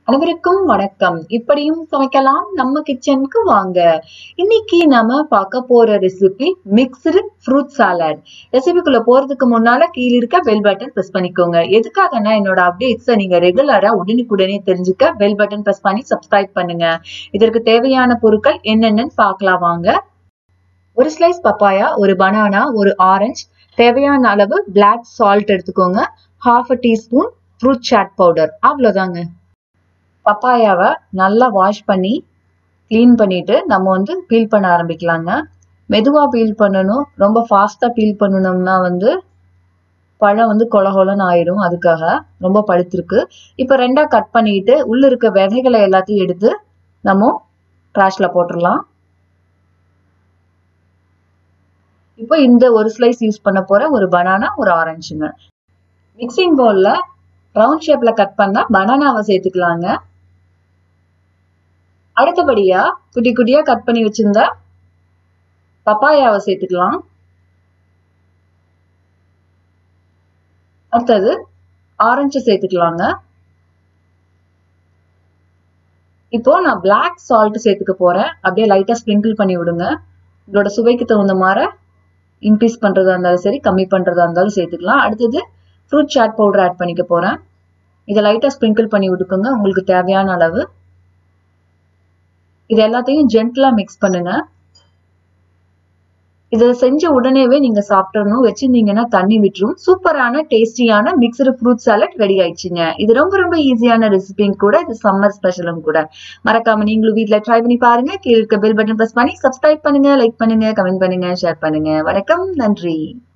அனைவருக்கும் வணக்கம் இப்படியும் சமைக்கலாம் நம்ம கிச்சனுக்கு வாங்க இன்னைக்கு நாம பார்க்க போற ரெசிபி மிக்ஸ்டு ஃப்ரூட் சாலட் ரெசிபிக்குள்ள போறதுக்கு முன்னால கீழ இருக்க பெல் பட்டன் பிரஸ் பண்ணிக்கோங்க எதுக்காகனா என்னோட அப்டேட்ஸை நீங்க ரெகுலரா உடனுக்குடனே தெரிஞ்சுக்க பெல் பட்டன் பிரஸ் பண்ணி சப்ஸ்கிரைப் பண்ணுங்க இதற்கு தேவையான பொருட்கள் என்னென்னு பார்க்கலாம் வாங்க ஒரு ஸ்லைஸ் பப்பாயா ஒரு பனானா ஒரு ஆரஞ்சு தேவையான அளவு பிளாக் சால்ட் எடுத்துக்கோங்க half a teaspoon fruit chaat powder அவ்வளோதாங்க பப்பாயாவை நல்லா வாஷ் பண்ணி க்ளீன் பண்ணிட்டு நம்ம வந்து பீல் பண்ண ஆரம்பிக்கலாங்க மெதுவாக பீல் பண்ணணும் ரொம்ப ஃபாஸ்ட்டாக பீல் பண்ணணும்னா வந்து பழம் வந்து கொல கொலன்னு ஆயிடும் அதுக்காக ரொம்ப பழுத்திருக்கு இப்போ ரெண்டாக கட் பண்ணிட்டு உள்ள இருக்க விதைகளை எல்லாத்தையும் எடுத்து நம்ம ட்ராஷில் போட்டுடலாம் இப்போ இந்த ஒரு ஸ்லைஸ் யூஸ் பண்ண போற ஒரு பனானா ஒரு ஆரஞ்சுங்க மிக்சிங் பவுல்ல ரவுண்ட் ஷேப்ல கட் பண்ணா பனானாவை சேர்த்துக்கலாங்க அடுத்தபடியா குட்டி குட்டியா கட் பண்ணி வச்சிருந்தா பப்பாயாவை சேர்த்துக்கலாம் அடுத்தது ஆரஞ்சு சேர்த்துக்கலாங்க இப்போ நான் பிளாக் சால்ட் சேர்த்துக்க போறேன் அப்படியே லைட்டா ஸ்ப்ரிங்கிள் பண்ணி விடுங்க உங்களோட சுவைக்கு தகுந்த மாதிரி இன்க்ரீஸ் பண்றதா இருந்தாலும் சரி கம்மி பண்றதா இருந்தாலும் சேர்த்துக்கலாம் அடுத்தது ஃப்ரூட் சாட் பவுடர் ஆட் பண்ணிக்க போறேன் இதை லைட்டா ஸ்ப்ரிங்கிள் பண்ணி விட்டுக்கோங்க உங்களுக்கு தேவையான அளவு இது எல்லாத்தையும் ஜென்டலா மிக்ஸ் பண்ணுங்க இதை செஞ்ச உடனேவே நீங்க சாப்பிடணும் வச்சிருந்தீங்கன்னா தண்ணி விட்டுரும் சூப்பரான டேஸ்டியான மிக்சடு ஃப்ரூட் சாலட் ரெடி ஆயிடுச்சுங்க இது ரொம்ப ரொம்ப ஈஸியான ரெசிபியும் கூட இது சம்மர் ஸ்பெஷலும் கூட மறக்காம நீங்களும் வீட்ல ட்ரை பண்ணி பாருங்க கீழே இருக்க பெல் பட்டன் பிரஸ் பண்ணி சப்ஸ்கிரைப் பண்ணுங்க லைக் பண்ணுங்க கமெண்ட் பண்ணுங்க ஷேர் பண்ணுங்க வணக்கம் நன்றி